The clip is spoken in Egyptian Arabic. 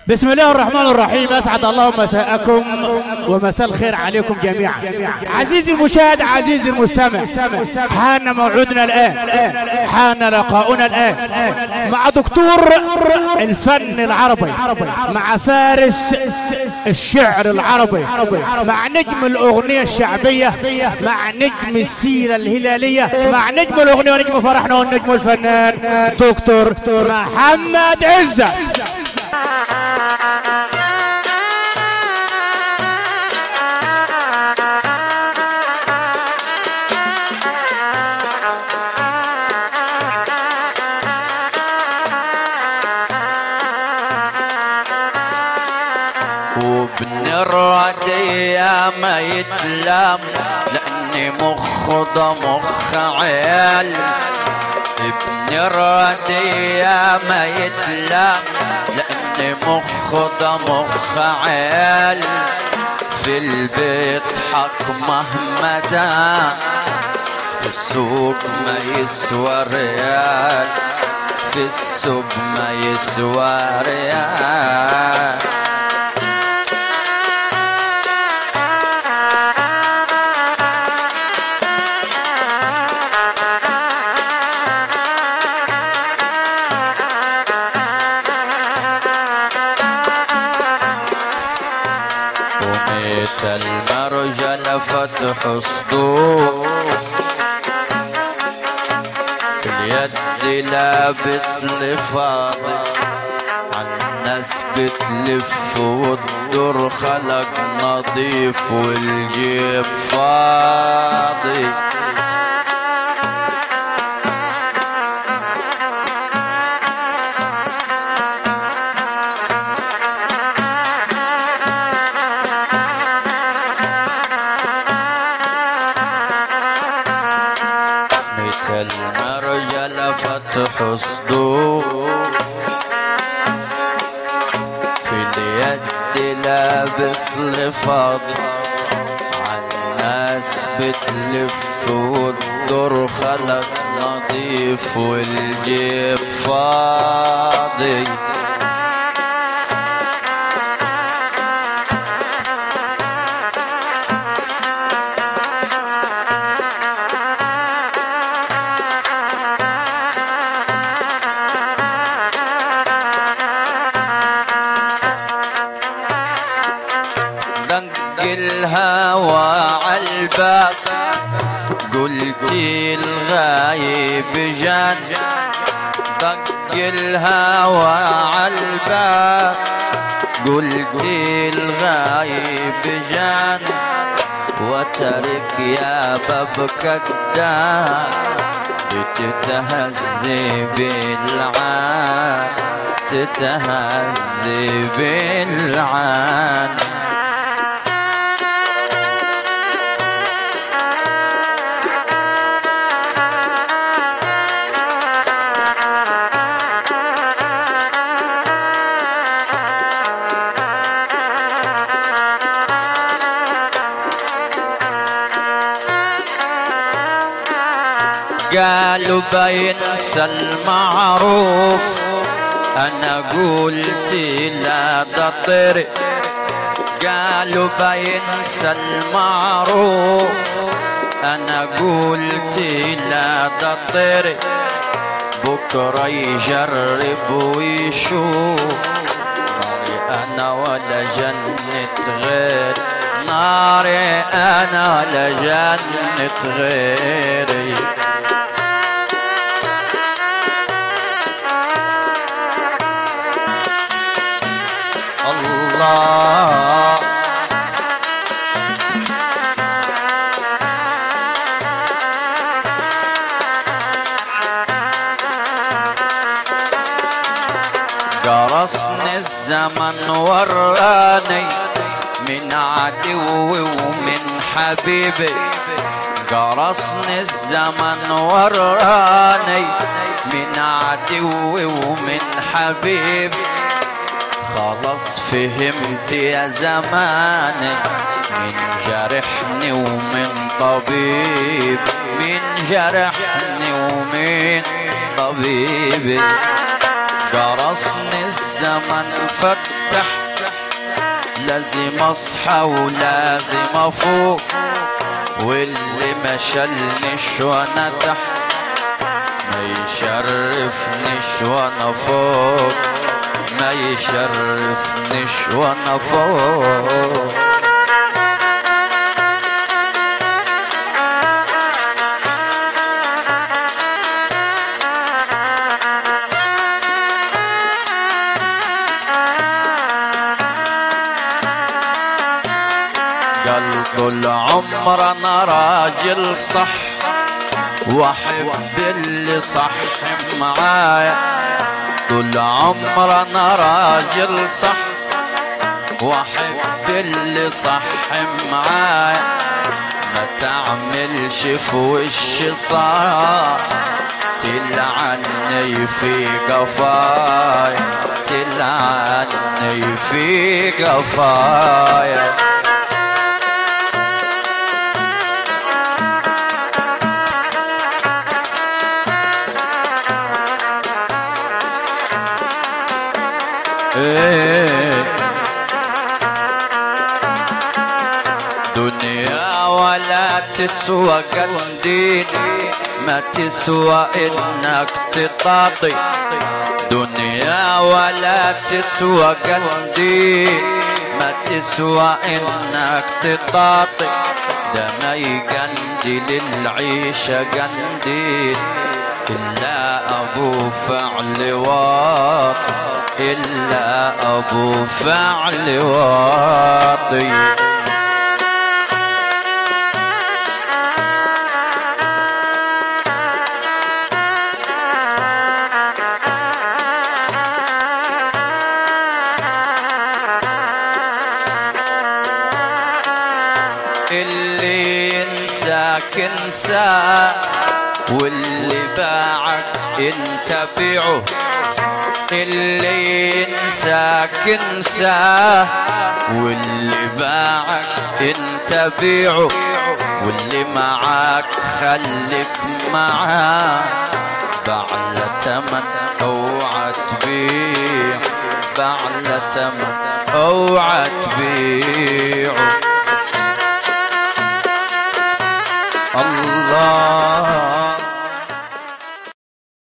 بسم الله الرحمن الرحيم اسعد الله مساءكم ومساء الخير عليكم جميعا عزيزي المشاهد عزيزي المستمع حان موعدنا الان حان لقاؤنا الان مع دكتور الفن العربي مع فارس الشعر العربي مع نجم الاغنيه الشعبيه مع نجم السيره الهلاليه مع نجم الاغنيه ونجم فرحنا والنجم الفنان دكتور محمد عزه وابن الردية ما يتلام لاني مخ ده مخ عيال ابن الردية ما يتلام لاني مخ ده مخ عيال في البيت حق مهما دام في السوق ما يسوى ريال في السوق ما يسوى ريال وميت المرجل فتح صدور اليد لابس لفاضي عالناس بتلف والدور خلق نظيف والجيب فاضي مثل مرجل فتح صدور في اليد لابس لفاض عالناس بتلف والدور خلق نظيف والجيب فاضي دق الهوى عالباب قلتي الغايب جان دق الهوى عالباب قلتي الغايب جان وترك يا باب كدام بتتهزي بالعان تتهزي بالعان قالوا بينسى المعروف انا قلت لا تطر قالوا بينسى المعروف انا قلت لا تطر بكره يجرب ويشوف ناري انا ولا جنة غير ناري انا ولا جنة غيري الله قرصني الزمن وراني من عدو ومن حبيبي قرصني الزمن وراني من عدو ومن حبيبي خلاص فهمت يا زماني من جرحني ومن طبيب من جرحني ومن طبيبي جرسني الزمن فتح لازم اصحى ولازم افوق واللي ما شلنش وانا تحت ما يشرفنيش وانا فوق ما يشرفنيش وانا فوق قال طول عمر انا راجل صح واحب اللي صح معايا طول عمر انا راجل صح واحب اللي صح معايا ما تعملش في وش صح تلعني في قفايا تلعني في قفايا إيه. دنيا ولا تسوى قنديل ما تسوى انك تطاطي دنيا ولا تسوى قنديل ما تسوى انك تطاطي ده ما يقندل العيشة قنديل إلا أبو فعل واطي إلا أبو فعل واطي اللي ينساك انساه واللي باعك انت بيعه اللي ينساك انساه واللي باعك انت بيعه واللي معاك خليك معاه بعلى تمن اوعى تبيع بعلى تمن اوعى تبيعه الله